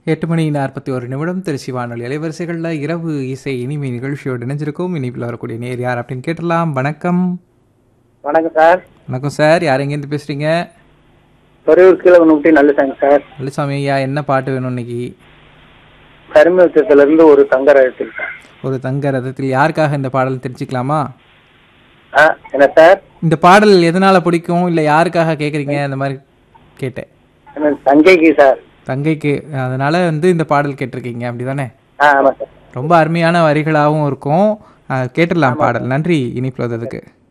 எட்டு மணி நாற்பத்தி ஒரு நிமிடம் திருச்சி வானொலி அலைவரிசைகளில் இரவு இசை இனிமை நிகழ்ச்சியோடு இணைஞ்சிருக்கும் இனிப்பில் வரக்கூடிய நேர் யார் அப்படின்னு கேட்டலாம் வணக்கம் வணக்கம் சார் வணக்கம் சார் யார் எங்கேருந்து பேசுகிறீங்க தொரையூர் கீழே நுட்டி நல்லசாமி சார் நல்லசாமி ஐயா என்ன பாட்டு வேணும் இன்னைக்கு கருமத்தில இருந்து ஒரு தங்க ரகத்தில் சார் ஒரு தங்க ரதத்தில் யாருக்காக இந்த பாடல் தெரிஞ்சுக்கலாமா ஆ என்ன சார் இந்த பாடல் எதனால பிடிக்கும் இல்லை யாருக்காக கேட்குறீங்க அந்த மாதிரி கேட்டேன் எனக்கு தங்கைக்கு சார் தங்கைக்கு அதனால வந்து இந்த பாடல் கேட்டிருக்கீங்க அப்படிதானே ஆ ஆமாம் சார் ரொம்ப அருமையான வரிகளாகவும் இருக்கும் அஹ், கேட்டுடலாம் பாடல் நன்றி இனிப்புல வந்ததுக்கு